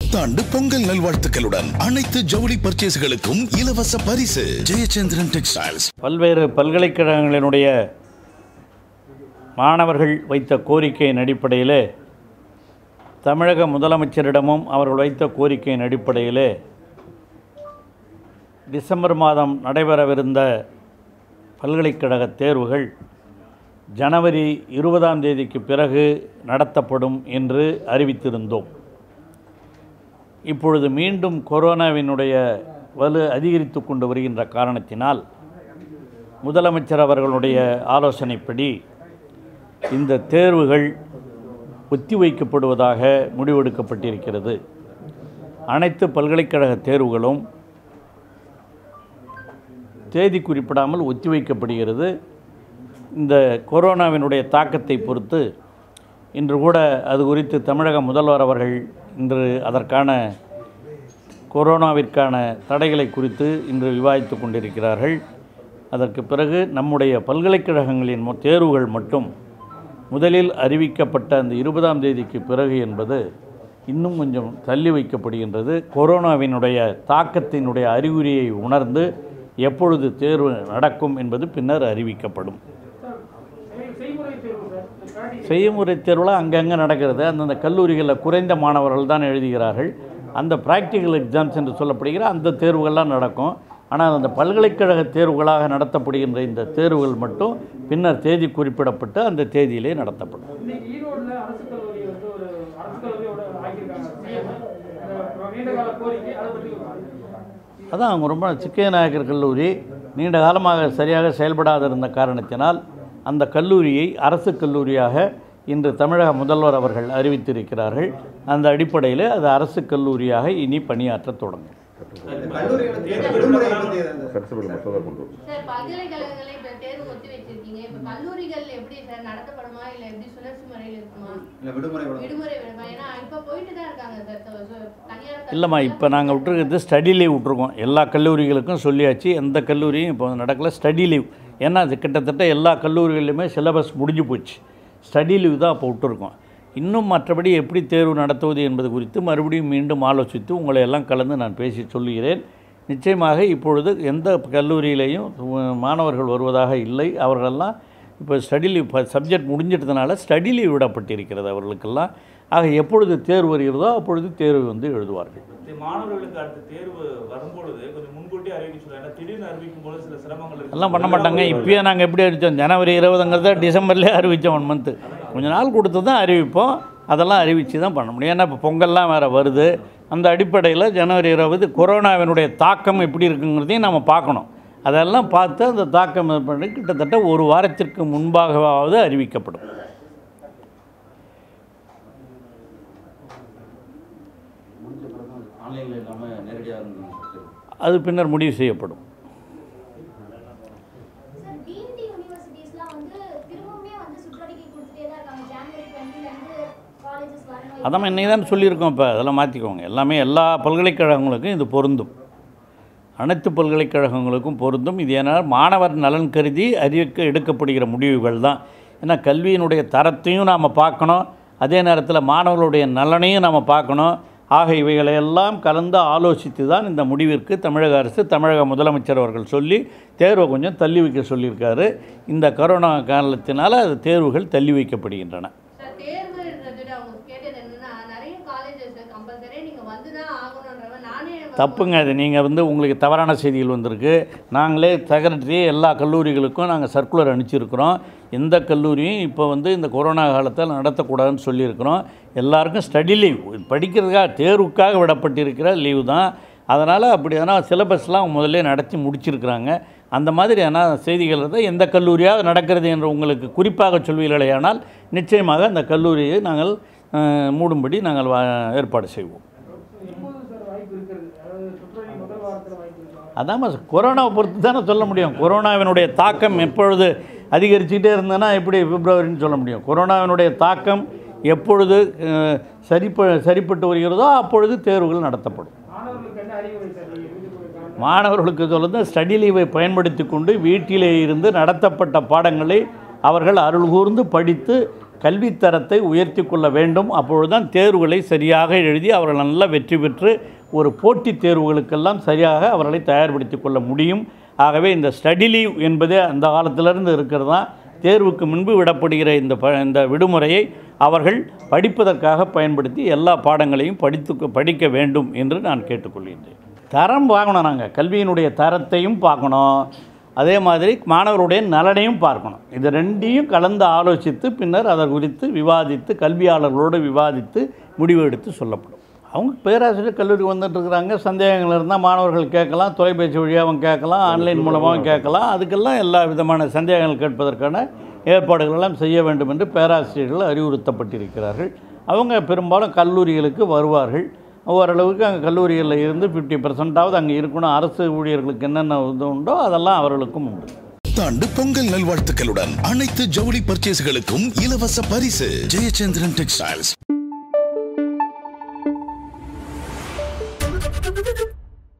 புத்தாண்டு பொங்கல் நல்வாழ்த்துக்களுடன் அனைத்து ஜவுளி பர்ச்சேஸ்களுக்கும் இலவச பரிசு ஜெயச்சந்திரன் டெக்ஸ்டைல்ஸ் பல்வேறு பல்கலைக்கழகங்களினுடைய மாணவர்கள் வைத்த கோரிக்கையின் அடிப்படையிலே தமிழக முதலமைச்சரிடமும் அவர்கள் வைத்த கோரிக்கையின் அடிப்படையிலே டிசம்பர் மாதம் நடைபெறவிருந்த பல்கலைக்கழக தேர்வுகள் ஜனவரி இருபதாம் தேதிக்கு பிறகு நடத்தப்படும் என்று அறிவித்திருந்தோம் இப்பொழுது மீண்டும் கொரோனாவினுடைய வலு அதிகரித்து கொண்டு வருகின்ற காரணத்தினால் முதலமைச்சர் அவர்களுடைய ஆலோசனைப்படி இந்த தேர்வுகள் ஒத்திவைக்கப்படுவதாக முடிவெடுக்கப்பட்டிருக்கிறது அனைத்து பல்கலைக்கழக தேர்வுகளும் தேதி குறிப்பிடாமல் ஒத்திவைக்கப்படுகிறது இந்த கொரோனாவினுடைய தாக்கத்தை பொறுத்து இன்று கூட அது குறித்து தமிழக முதல்வர் அவர்கள் இன்று அதற்கான கொரோனாவிற்கான தடைகளை குறித்து இன்று விவாதித்து கொண்டிருக்கிறார்கள் அதற்கு பிறகு நம்முடைய பல்கலைக்கழகங்களின் மொ- தேர்வுகள் மட்டும் முதலில் அறிவிக்கப்பட்ட அந்த இருபதாம் தேதிக்கு பிறகு என்பது இன்னும் கொஞ்சம் தள்ளி வைக்கப்படுகின்றது கொரோனாவினுடைய தாக்கத்தினுடைய அறிகுறியை உணர்ந்து எப்பொழுது தேர்வு நடக்கும் என்பது பின்னர் அறிவிக்கப்படும் செய்முறை தேர்வுலாம் அங்கங்கே நடக்கிறது அந்தந்த கல்லூரிகளில் குறைந்த மாணவர்கள் தான் எழுதுகிறார்கள் அந்த ப்ராக்டிக்கல் எக்ஸாம்ஸ் என்று சொல்லப்படுகிற அந்த தேர்வுகள்லாம் நடக்கும் ஆனால் அந்த பல்கலைக்கழக தேர்வுகளாக நடத்தப்படுகின்ற இந்த தேர்வுகள் மட்டும் பின்னர் தேதி குறிப்பிடப்பட்டு அந்த தேதியிலே நடத்தப்படும் இன்னைக்கு ஈரோடுல அரசு கல்லூரி வந்து ஒரு அரசு கல்லூரியோட ஆக்கியிருக்காங்க சிஎம் அந்த நீண்ட கால கோரிக்கை அதை பற்றி ஒரு அதான் அவங்க ரொம்ப சிக்கைய நாயக்கர் கல்லூரி நீண்ட காலமாக சரியாக செயல்படாத இருந்த காரணத்தினால் அந்த கல்லூரியை அரசு கல்லூரியாக இன்று தமிழக முதல்வர் அவர்கள் அறிவித்திருக்கிறார்கள் அந்த அடிப்படையில் அது அரசு கல்லூரியாக இனி பணியாற்றத் தொடங்கும் சார் பல்கலைக்கழகங்களை இப்ப தேர்வு ஒத்தி வச்சிருக்கீங்க இப்ப கல்லூரிகள் எப்படி சார் நடத்தப்படுமா இல்ல எப்படி சுழற்சி முறையில் இருக்குமா விடுமுறை விடுமா ஏன்னா இப்ப போயிட்டு தான் இருக்காங்க சார் so- so தனியார் இல்லைம்மா இப்போ நாங்கள் விட்டுருக்கிறது ஸ்டடி லீவ் விட்ருக்கோம் எல்லா கல்லூரிகளுக்கும் சொல்லியாச்சு எந்த கல்லூரியும் இப்போ நடக்கல ஸ்டடி லீவ் ஏன்னா அது கிட்டத்தட்ட எல்லா கல்லூரிகளிலுமே சிலபஸ் முடிஞ்சு போச்சு ஸ்டடி லீவ் தான் அப்போ விட்டுருக்கோம் இன்னும் மற்றபடி எப்படி தேர்வு நடத்துவது என்பது குறித்து மறுபடியும் மீண்டும் ஆலோசித்து உங்களை எல்லாம் கலந்து நான் பேசி சொல்லுகிறேன் நிச்சயமாக இப்பொழுது எந்த கல்லூரியிலையும் உ- மாணவர்கள் வருவதாக இல்லை அவர்களெல்லாம் இப்போ ஸ்டடி லீவ் சப்ஜெக்ட் முடிஞ்சிட்டதுனால ஸ்டடி லீவ் விடப்பட்டிருக்கிறது அவர்களுக்கெல்லாம் ஆக எப்பொழுது தேர்வு வருகிறதோ அப்பொழுது தேர்வு வந்து எழுதுவார்கள் இந்த மாணவர்களுக்கு அடுத்த தேர்வு வரும்பொழுது கொஞ்சம் முன்கூட்டியே அறிவிக்க சொல்லுங்க ஏன்னா திடீர்னு அறிவிக்கும் போது சில சிரமங்கள் இருக்கு. எல்லாம் பண்ண மாட்டாங்க இப்பயே நாங்கள் எப்படி அறிவித்தோம் ஜனவரி இருபதுங்கிறத டிசம்பர்லேயே அறிவித்தோம் ஒன் மந்த்து கொஞ்ச நாள் கொடுத்து தான் அறிவிப்போம் அதெல்லாம் அறிவித்து தான் பண்ண முடியும் ஏன்னா இப்போ பொங்கல்லாம் வேறு வருது அந்த அடிப்படையில் ஜனவரி இருபது கொரோனாவினுடைய தாக்கம் எப்படி இருக்குங்கிறதையும் நம்ம பார்க்கணும் அதெல்லாம் பார்த்து அந்த தாக்கம் இது பண்ணி கிட்டத்தட்ட ஒரு வாரத்திற்கு முன்பாகவாவது அறிவிக்கப்படும் ஆன்லைனில் இல்லாமல் நேரடியாக இருந்தது அது பின்னர் முடிவு செய்யப்படும் சார் டிஎன்டி யூனிவர்சிட்டிஸ்லாம் வந்து திரும்பவுமே வந்து சுற்றறிக்கை கொடுத்துட்டே தான் இருக்காங்க ஜான்வரி டுவெண்ட்டிலேருந்து காலேஜஸ் வரணும் அதான் இன்றைக்கி தான் சொல்லியிருக்கோம் இப்போ அதெல்லாம் மாற்றிக்கோங்க எல்லாமே எல்லா பல்கலைக்கழகங்களுக்கும் இது பொருந்தும் அனைத்து பல்கலைக்கழகங்களுக்கும் பொருந்தும் இது ஏன்னா மாணவர் நலன் கருதி அறிவிக்க எடுக்கப்படுகிற முடிவுகள் தான் ஏன்னா கல்வியினுடைய தரத்தையும் நாம் பார்க்கணும் அதே நேரத்தில் மாணவர்களுடைய நலனையும் நாம் பார்க்கணும் ஆக இவைகளையெல்லாம் கலந்து ஆலோசித்து தான் இந்த முடிவிற்கு தமிழக அரசு தமிழக முதலமைச்சர் அவர்கள் சொல்லி தேர்வை கொஞ்சம் தள்ளி வைக்க சொல்லியிருக்காரு இந்த கொரோனா காலத்தினால் அது தேர்வுகள் தள்ளி வைக்கப்படுகின்றன சார் தேர்வுன்றது அவங்க கேட்டது என்னன்னா நிறைய காலேஜஸ் கம்பல்சரி நீங்க வந்துதான் ஆகணுன்றவ நானே தப்புங்க அது நீங்கள் வந்து உங்களுக்கு தவறான செய்திகள் வந்திருக்கு நாங்களே செக்ரட்டரி எல்லா கல்லூரிகளுக்கும் நாங்கள் சர்க்குலர் அனுப்பிச்சிருக்கிறோம் எந்த கல்லூரியும் இப்போ வந்து இந்த கொரோனா காலத்தில் நடத்தக்கூடாதுன்னு சொல்லியிருக்கிறோம் எல்லாருக்கும் ஸ்டடி லீவ் படிக்கிறதுக்காக தேர்வுக்காக விடப்பட்டிருக்கிற லீவு தான் அதனால் அப்படி ஆனால் சிலபஸ்லாம் முதல்ல நடத்தி முடிச்சிருக்கிறாங்க அந்த மாதிரியான செய்திகள் தான் எந்த கல்லூரியாக நடக்கிறது என்று உங்களுக்கு குறிப்பாக சொல்வீர்களேயானால் நிச்சயமாக அந்த கல்லூரியை நாங்கள் அஹ், மூடும்படி நாங்கள் வா- ஏற்பாடு செய்வோம் எப்போது சார் வாய்ப்பு இருக்கிறது அதாவது சுற்றறி முதல் வாரத்தில் வாய்ப்பு இருக்கா அதாம்மா கொரோனாவை பொறுத்து தானே சொல்ல முடியும் கொரோனாவினுடைய தாக்கம் எப்பொழுது அதிகரிச்சுக்கிட்டே இருந்ததுன்னா எப்படி பிப்ரவரின்னு சொல்ல முடியும் கொரோனாவினுடைய தாக்கம் எப்பொழுது அஹ், சரிப்ப சரிப்பட்டு வருகிறதோ அப்பொழுது தேர்வுகள் நடத்தப்படும் மாணவர்களுக்கு என்ன அறிவுரை சார் நீங்கள் வீட்டுக்கு மாணவர்களுக்கு சொல்லுறது ஸ்டடி லீவை பயன்படுத்தி கொண்டு வீட்டிலே இருந்து நடத்தப்பட்ட பாடங்களை அவர்கள் அருள் கூர்ந்து படித்து கல்வித்தரத்தை உயர்த்தி கொள்ள வேண்டும் அப்பொழுதுதான் தேர்வுகளை சரியாக எழுதி அவர்கள் நல்லா வெற்றி பெற்று ஒரு போட்டித் தேர்வுகளுக்கெல்லாம் சரியாக அவர்களை தயார்படுத்தி கொள்ள முடியும் ஆகவே இந்த ஸ்டடி லீவ் என்பது அந்த காலத்திலிருந்து இருக்கிறது தான் தேர்வுக்கு முன்பு விடப்படுகிற இந்த ப இந்த விடுமுறையை அவர்கள் படிப்பதற்காக பயன்படுத்தி எல்லா பாடங்களையும் படித்து படிக்க வேண்டும் என்று நான் கேட்டுக்கொள்கின்றேன் தரம் பார்க்கணும் நாங்கள் கல்வியினுடைய தரத்தையும் பார்க்கணும் அதே மாதிரி மாணவருடைய நலனையும் பார்க்கணும் இது ரெண்டையும் கலந்து ஆலோசித்து பின்னர் அதை குறித்து விவாதித்து கல்வியாளர்களோடு விவாதித்து முடிவு எடுத்து சொல்லப்படும் அவங்க பேராசிரியர் கல்லூரி வந்துட்டு இருக்கிறாங்க சந்தேகங்கள் இருந்தால் மாணவர்கள் கேட்கலாம் தொலைபேசி வழியாகவும் கேட்கலாம் ஆன்லைன் மூலமாகவும் கேட்கலாம் அதுக்கெல்லாம் எல்லா விதமான சந்தேகங்கள் கேட்பதற்கான ஏற்பாடுகள் எல்லாம் செய்ய வேண்டும் என்று பேராசிரியர்கள் அறிவுறுத்தப்பட்டிருக்கிறார்கள் அவங்க பெரும்பாலும் கல்லூரிகளுக்கு வருவார்கள் ஓரளவுக்கு அங்கே கல்லூரிகளில் இருந்து ஃபிஃப்டி பர்சன்டாவது அங்கே இருக்கணும் அரசு ஊழியர்களுக்கு என்னென்ன இது உண்டோ அதெல்லாம் அவர்களுக்கும் உண்டு புத்தாண்டு பொங்கல் நல்வாழ்த்துக்களுடன் அனைத்து ஜவுளி பர்ச்சேஸ்களுக்கும் இலவச பரிசு ஜெயச்சந்திரன் டெக்ஸ்டைல்ஸ்